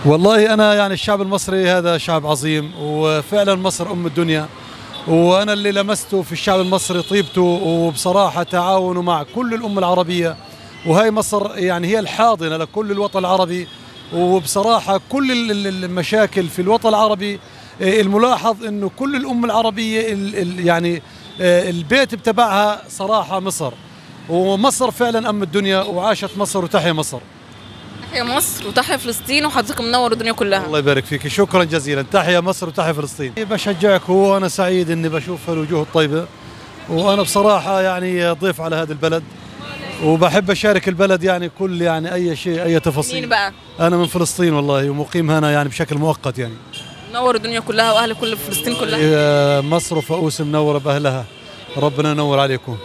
والله أنا يعني الشعب المصري هذا شعب عظيم وفعلا مصر أم الدنيا وأنا اللي لمسته في الشعب المصري طيبته وبصراحة تعاونه مع كل الأمة العربية وهي مصر يعني هي الحاضنة لكل الوطن العربي وبصراحة كل ال- ال- المشاكل في الوطن العربي آه، الملاحظ أنه كل الأمة العربية ال- ال- يعني آه، البيت بتبعها صراحة مصر ومصر فعلا أم الدنيا وعاشت مصر وتحيا مصر تحيا مصر وتحيا فلسطين وحضرتك منور الدنيا كلها الله يبارك فيك شكرا جزيلا تحيا مصر وتحيا فلسطين بشجعك وانا سعيد اني بشوف الوجوه الطيبه وانا بصراحه يعني ضيف على هذا البلد وبحب اشارك البلد يعني كل يعني اي شيء اي مين تفاصيل بقى انا من فلسطين والله ومقيم هنا يعني بشكل مؤقت يعني منور الدنيا كلها واهل كل فلسطين كلها يا مصر وفؤوس منوره باهلها ربنا ينور عليكم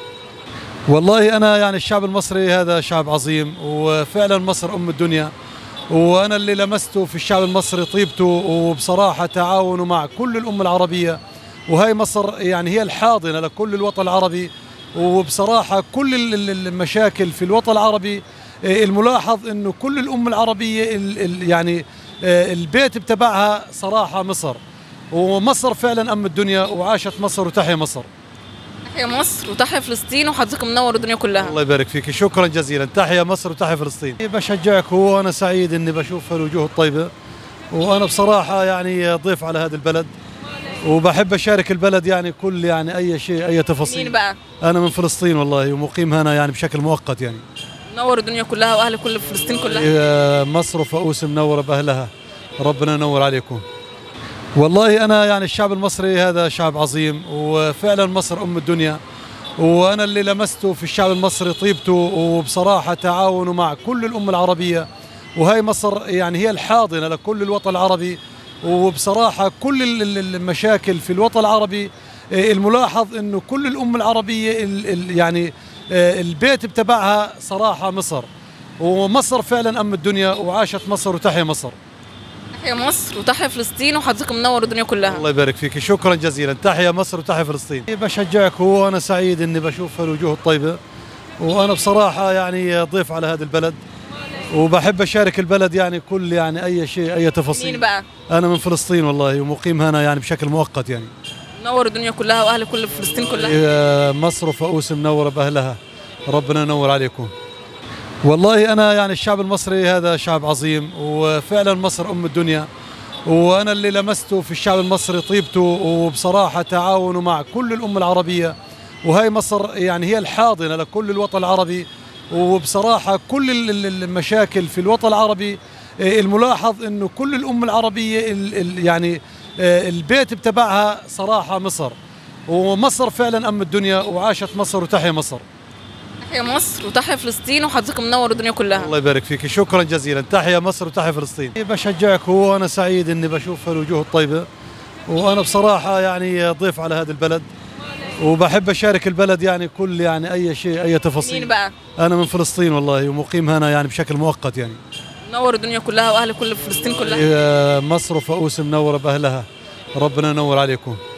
والله انا يعني الشعب المصري هذا شعب عظيم وفعلا مصر ام الدنيا وانا اللي لمسته في الشعب المصري طيبته وبصراحه تعاونه مع كل الامه العربيه وهي مصر يعني هي الحاضنه لكل الوطن العربي وبصراحه كل ال- ال- المشاكل في الوطن العربي آه، الملاحظ انه كل الامه العربيه ال- ال- يعني آه، البيت بتبعها صراحه مصر ومصر فعلا ام الدنيا وعاشت مصر وتحيا مصر تحيا مصر وتحيا فلسطين وحضرتك منور الدنيا كلها الله يبارك فيك شكرا جزيلا تحيا مصر وتحيا فلسطين بشجعك وانا سعيد اني بشوف الوجوه الطيبه وانا بصراحه يعني ضيف على هذا البلد وبحب اشارك البلد يعني كل يعني اي شيء اي مين تفاصيل بقى انا من فلسطين والله ومقيم هنا يعني بشكل مؤقت يعني منور الدنيا كلها واهل كل فلسطين كلها يا مصر وفؤوس منوره باهلها ربنا ينور عليكم والله انا يعني الشعب المصري هذا شعب عظيم وفعلا مصر ام الدنيا وانا اللي لمسته في الشعب المصري طيبته وبصراحه تعاونه مع كل الامه العربيه وهي مصر يعني هي الحاضنه لكل الوطن العربي وبصراحه كل ال- ال- المشاكل في الوطن العربي آه، الملاحظ انه كل الامه العربيه ال- ال- يعني آه، البيت بتبعها صراحه مصر ومصر فعلا ام الدنيا وعاشت مصر وتحيا مصر تحيا مصر وتحيا فلسطين وحضرتك منور الدنيا كلها الله يبارك فيك شكرا جزيلا تحيا مصر وتحيا فلسطين بشجعك وانا سعيد اني بشوف الوجوه الطيبه وانا بصراحه يعني ضيف على هذا البلد وبحب اشارك البلد يعني كل يعني اي شيء اي مين تفاصيل بقى انا من فلسطين والله ومقيم هنا يعني بشكل مؤقت يعني منور الدنيا كلها واهل كل فلسطين كلها يا مصر وفؤوس منوره باهلها ربنا ينور عليكم والله انا يعني الشعب المصري هذا شعب عظيم وفعلا مصر ام الدنيا وانا اللي لمسته في الشعب المصري طيبته وبصراحه تعاونه مع كل الامه العربيه وهي مصر يعني هي الحاضنه لكل الوطن العربي وبصراحه كل ال- ال- المشاكل في الوطن العربي الملاحظ انه كل الامه العربيه ال- ال- يعني آه، البيت بتبعها صراحه مصر ومصر فعلا ام الدنيا وعاشت مصر وتحيا مصر تحيا مصر وتحيا فلسطين والله انا يعني الشعب المصري هذا شعب عظيم وفعلا مصر ام الدنيا والله انا يعني الشعب المصري هذا شعب عظيم وفعلا مصر ام الدنيا وانا اللي لمسته في الشعب المصري طيبته وبصراحه تعاونه مع كل الامه العربيه وهي مصر يعني هي الحاضنه لكل الوطن العربي وبصراحه كل ال- ال- المشاكل في الوطن العربي آه، الملاحظ انه كل الامه العربيه ال- ال- يعني آه، البيت بتبعها صراحه مصر ومصر فعلا ام الدنيا وعاشت مصر وتحيا مصر تحيا مصر وتحيا فلسطين وحضرتك منور الدنيا كلها الله يبارك فيك شكرا جزيلا تحيا مصر وتحيا فلسطين بشجعك وانا سعيد اني بشوف الوجوه الطيبه وانا بصراحه يعني ضيف على هذا البلد وبحب اشارك البلد يعني كل يعني اي شيء اي مين تفاصيل بقى انا من فلسطين والله ومقيم هنا يعني بشكل مؤقت يعني منور الدنيا كلها واهل كل فلسطين كلها يا مصر وفؤوس منوره باهلها ربنا ينور عليكم